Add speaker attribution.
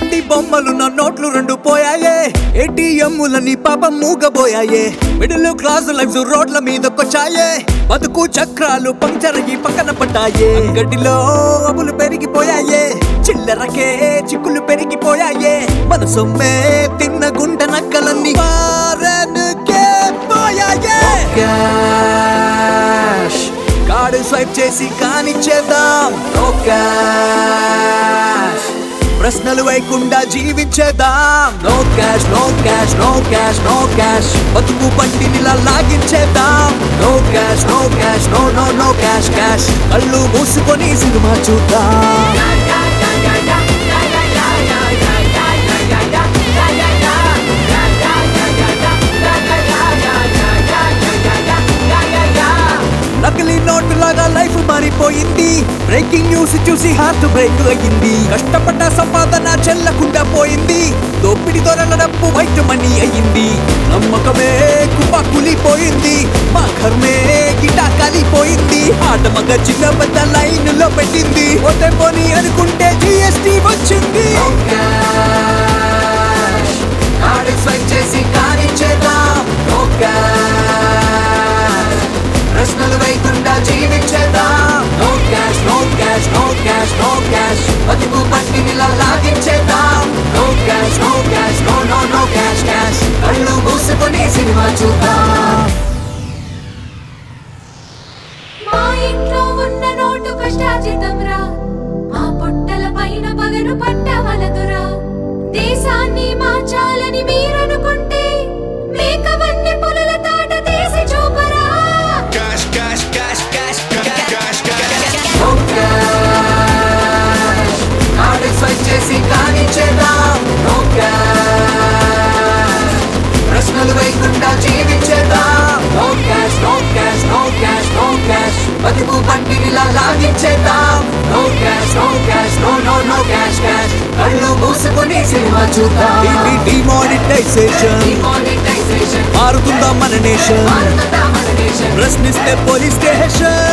Speaker 1: మంది బొమ్మలు నా నోట్లు రెండు పోయాయే ఏటీఎంలని పాపం మూగబోయాయే మిడిల్ క్లాస్ లైఫ్ రోడ్ల మీదకొచ్చాయే బతుకు చక్రాలు పంక్చర్ అయ్యి పక్కన పడ్డాయే గడ్డిలో అబులు పెరిగిపోయాయే చిల్లరకే చిక్కులు పెరిగిపోయాయే మన సొమ్మే తిన్న గుండె నక్కలన్నీ పారనుకే పోయాయే క్యాష్ కార్డు స్వైప్ చేసి కానిచ్చేద్దాం నో క్యాష్ ప్రశ్నలు వేయకుండా జీవించేద్దాం no cash no cash no cash no cash బతుకు బండినిలా లాగించేద్దాం no cash no cash no no no cash cash కళ్ళు మూసుకొని సినిమా చూద్దాం నకిలీ నోటు లాగా లైఫ్ మారిపోయింది బ్రేకింగ్ న్యూస్ చూసి హార్ట్ బ్రేక్ అయ్యింది కష్టపడ్డ సంపాదన చెల్లకుండా పోయింది దోపిడి దొరల డబ్బు వైట్ మనీ అయ్యింది నమ్మకమే కుప్ప కూలిపోయింది మా కర్మే గిటా కాలిపోయింది ఆట మగ చిన్న పెద్ద లైన్ లో పెట్టింది పోతే పోని అనుకుంటే జిఎస్టి వచ్చింది చేసి కానిచ్చేద్దాం నో ప్రశ్నలు వేయకుండా జీవించేద్దాం no cash no cash no cash no cash బతుకు పట్టినిలా లాగించేద్దాం no cash no cash no no no cash cash కళ్ళు మూసుకొని సినిమా చూద్దాం
Speaker 2: మా ఇంట్లో ఉన్న నోటు కష్టార్జితంరా మా పొట్టల పైన పగను పట్టవలదురా దేశాన్ని మార్చాలని మీరనుకుంటే మేకవన్నీ పులుల తాట తీసి చూపరా
Speaker 3: Cash, cash, cash, cash, cash, cash, cash.
Speaker 1: No cash card swipe చేసి కానిచ్చేద్దాం నో క్యాష్ ప్రశ్నలు వేయకుండా జీవించేద్దాం no cash no cash no cash no cash బతుకు పట్టినిలా లాగించేద్దాం no cash no cash no no no cash cash కళ్ళు మూసుకొని సినిమా చూద్దాం ఇది డిమానిటైజేషన్
Speaker 2: డిమానిటైజేషన్
Speaker 1: మారుతుందా మన నేషన్
Speaker 2: భారత మన దేశం
Speaker 1: ప్రశ్నిస్తే పోలీస్ స్టేషన్